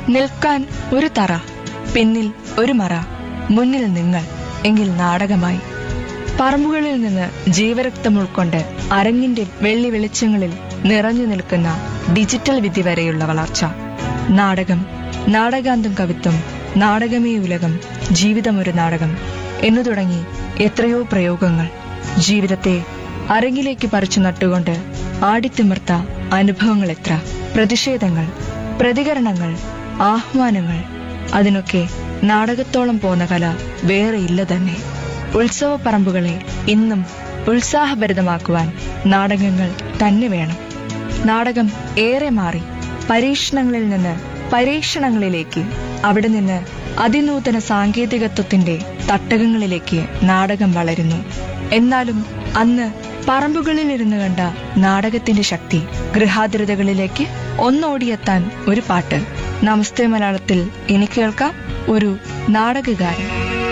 നിൽക്കാൻ ഒരു തറ പിന്നിൽ ഒരു മറ മുന്നിൽ നിങ്ങൾ എങ്കിൽ നാടകമായി പറമ്പുകളിൽ നിന്ന് ജീവരക്തം ഉൾക്കൊണ്ട് അരങ്ങിന്റെ വെള്ളി വെളിച്ചങ്ങളിൽ നിറഞ്ഞു നിൽക്കുന്ന ഡിജിറ്റൽ വിധി വരെയുള്ള വളർച്ച നാടകം നാടകാന്തം കവിത്വം നാടകമേ ഉലകം ജീവിതം ഒരു നാടകം എന്നു തുടങ്ങി എത്രയോ പ്രയോഗങ്ങൾ ജീവിതത്തെ അരങ്ങിലേക്ക് പറിച്ചു നട്ടുകൊണ്ട് ആടിത്തിമിർത്ത അനുഭവങ്ങൾ എത്ര പ്രതിഷേധങ്ങൾ പ്രതികരണങ്ങൾ ആഹ്വാനങ്ങൾ അതിനൊക്കെ നാടകത്തോളം പോന്ന കല വേറെ ഇല്ല തന്നെ ഉത്സവ പറമ്പുകളെ ഇന്നും ഉത്സാഹഭരിതമാക്കുവാൻ നാടകങ്ങൾ തന്നെ വേണം നാടകം ഏറെ മാറി പരീക്ഷണങ്ങളിൽ നിന്ന് പരീക്ഷണങ്ങളിലേക്ക് അവിടെ നിന്ന് അതിനൂതന സാങ്കേതികത്വത്തിന്റെ തട്ടകങ്ങളിലേക്ക് നാടകം വളരുന്നു എന്നാലും അന്ന് പറമ്പുകളിലിരുന്ന് കണ്ട നാടകത്തിന്റെ ശക്തി ഗൃഹാതിരതകളിലേക്ക് ഒന്നോടിയെത്താൻ ഒരു പാട്ട് നമസ്തേ മലയാളത്തിൽ ഇനി കേൾക്കാം ഒരു നാടകകാരൻ